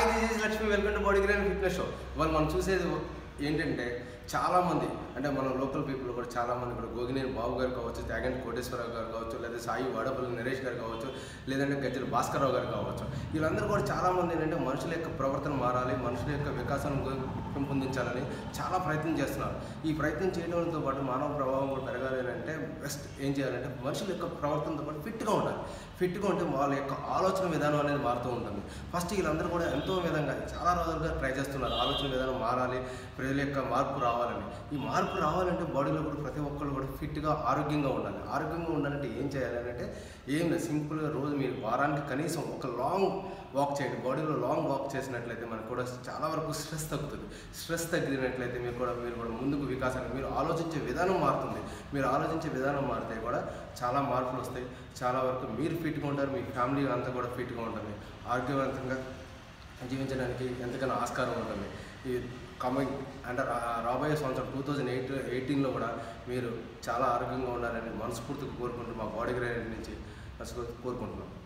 hi this is Lakshmi welcome to body grain fitness show వాళ్ళు మనం చూసేది ఏంటంటే చాలామంది అంటే మన లోకల్ పీపుల్ కూడా చాలామంది కూడా గోగినేని బాబు గారు కావచ్చు త్యాగంటి కోటేశ్వరరావు గారు కావచ్చు లేదా సాయి వాడపల్లి నరేష్ గారు కావచ్చు లేదంటే గజ్జల భాస్కర్రావు గారు కావచ్చు వీళ్ళందరూ కూడా చాలామంది ఏంటంటే మనుషుల యొక్క ప్రవర్తన మారాలి మనుషుల యొక్క వికాసం పెంపొందించాలని చాలా ప్రయత్నం చేస్తున్నారు ఈ ప్రయత్నం చేయడంతో పాటు మానవ ప్రభావం కూడా పెరగాలి అని అంటే బెస్ట్ ఏం చేయాలంటే మనుషుల యొక్క ప్రవర్తనతో పాటు ఫిట్గా ఉండాలి ఫిట్గా ఉంటే వాళ్ళ యొక్క ఆలోచన విధానం అనేది మారుతూ ఉంటుంది ఫస్ట్ వీళ్ళందరూ కూడా ఎంతో విధంగా చాలా రోజులుగా ట్రై చేస్తున్నారు ఆలోచన విధానం మారాలి ప్రజల యొక్క మార్పు రావాలని ఈ మార్పు రావాలంటే బాడీలో కూడా ప్రతి ఒక్కళ్ళు కూడా ఫిట్గా ఆరోగ్యంగా ఉండాలి ఆరోగ్యంగా ఉండాలంటే ఏం చేయాలి అంటే ఏం లేదు సింపుల్గా రోజు మీరు వారానికి కనీసం ఒక లాంగ్ వాక్ చేయండి బాడీలో లాంగ్ వాక్ చేసినట్లయితే మనకు కూడా చాలా వరకు స్ట్రెస్ తగ్గుతుంది స్ట్రెస్ తగ్గినట్లయితే మీరు కూడా మీరు కూడా ముందుకు వికాసానికి మీరు ఆలోచించే విధానం మారుతుంది మీరు ఆలోచించే విధానం మారితే కూడా చాలా మార్పులు వస్తాయి చాలా వరకు మీరు ఫిట్గా ఉంటారు మీ ఫ్యామిలీ అంతా కూడా ఫిట్గా ఉంటుంది ఆరోగ్యవంతంగా జీవించడానికి ఎంతకైనా ఆస్కారం ఉంటుంది ఈ కమింగ్ అంటే రా- రాబోయే సంవత్సరం టూ థౌజండ్ ఎయిట్ ఎయిటీన్లో కూడా మీరు చాలా ఆరోగ్యంగా ఉండాలని మనస్ఫూర్తిగా కోరుకుంటూ మా బాడీ గ్రైడ్ నుంచి మనస్ఫూర్తిగా కోరుకుంటున్నాం